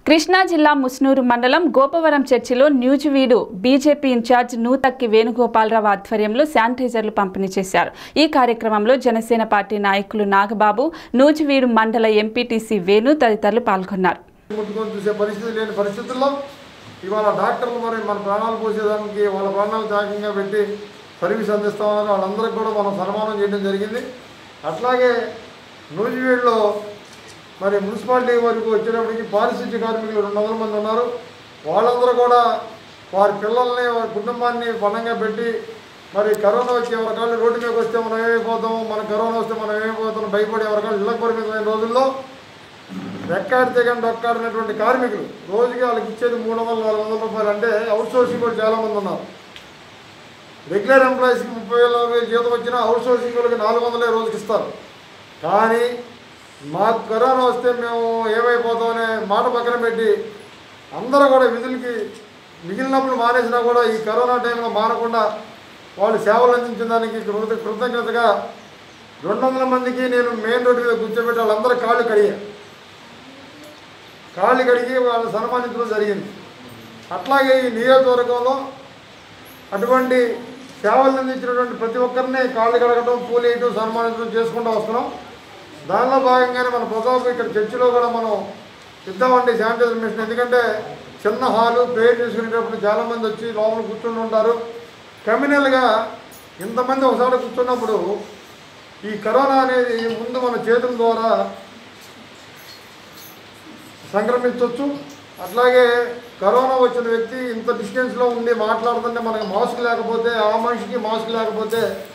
కృష్ణా జిల్లా ముస్నూరు మండలం గోపవరం చర్చిలో న్యూజివీడు బీజేపీ ఇన్ఛార్జ్ నూతక్కి వేణుగోపాలరావు ఆధ్వర్యంలో శానిటైజర్లు పంపిణీ చేశారు ఈ కార్యక్రమంలో జనసేన పార్టీ నాయకులు నాగబాబు నూజివీడు మండల ఎంపీటీసీ వేణు తదితరులు పాల్గొన్నారు ముట్టుకొని చూసే పరిస్థితి లేని పరిస్థితుల్లో ఇవాళ డాక్టర్లు మరి మన ప్రాణాలు పోసేదానికి వాళ్ళ ప్రాణాలు త్యాగంగా పెట్టి సర్వీస్ అందిస్తా ఉన్నారు వాళ్ళందరికీ కూడా మనం సన్మానం చేయడం జరిగింది అట్లాగే నూజివీడులో మరి మున్సిపాలిటీ వరకు వచ్చేటప్పటికి పారిశుద్ధ్య కార్మికులు రెండు వందల మంది ఉన్నారు వాళ్ళందరూ కూడా వారి పిల్లల్ని వారి కుటుంబాన్ని పణంగా పెట్టి మరి కరోనా వచ్చి ఎవరికాళ్ళు రోడ్డు మీదకి వస్తే మనం ఏమైపోతాము మన కరోనా వస్తే మనం ఏమైపోతాం భయపడి ఎవరికాళ్ళు ఇళ్ళకి పరిమితమైన రోజుల్లో రెక్కాడితే కానీ డొక్కాడినటువంటి కార్మికులు రోజుకి వాళ్ళకి ఇచ్చేది మూడు వందల నాలుగు వందల రూపాయలు అంటే అవుట్ సోర్సింగ్ కూడా చాలామంది ఉన్నారు రెగ్యులర్ ఎంప్లాయీస్కి ముప్పై వేల నలభై వేలు జీతం వచ్చినా అవుట్ సోర్సింగ్ వాళ్ళకి నాలుగు వందలే రోజుకి ఇస్తారు కానీ మాకు కరోనా వస్తే మేము ఏమైపోతామనే మాట పక్కన పెట్టి అందరూ కూడా విధులకి మిగిలినప్పుడు మానేసినా కూడా ఈ కరోనా టైంలో మానకుండా వాళ్ళు సేవలు అందించిన దానికి కృత కృతజ్ఞతగా రెండు వందల మందికి నేను మెయిన్ రోడ్డు మీద కూర్చోబెట్టి వాళ్ళందరూ కాళ్ళు కడిగాను కాళ్ళు కడిగి వాళ్ళని సన్మానించడం జరిగింది అట్లాగే ఈ నియోజకవర్గంలో అటువంటి సేవలు అందించినటువంటి ప్రతి ఒక్కరిని కాళ్ళు కడగడం పూలు వేయటం సన్మానించడం చేసుకుంటూ వస్తున్నాం దానిలో భాగంగానే మన ప్రతాప్ ఇక్కడ చర్చిలో కూడా మనం ఇద్దామండి శానిటైజర్ మిషన్ ఎందుకంటే చిన్న హాలు ప్రేయర్ చేసుకునేటప్పుడు చాలామంది వచ్చి లోపల కూర్చుని ఉంటారు కమ్యూనల్గా ఇంతమంది ఒకసారి కూర్చున్నప్పుడు ఈ కరోనా అనేది ముందు మన చేతుల ద్వారా సంక్రమించవచ్చు అట్లాగే కరోనా వచ్చిన వ్యక్తి ఇంత డిస్టెన్స్లో ఉండి మాట్లాడుతుంటే మనకి మాస్క్ లేకపోతే ఆ మనిషికి మాస్క్ లేకపోతే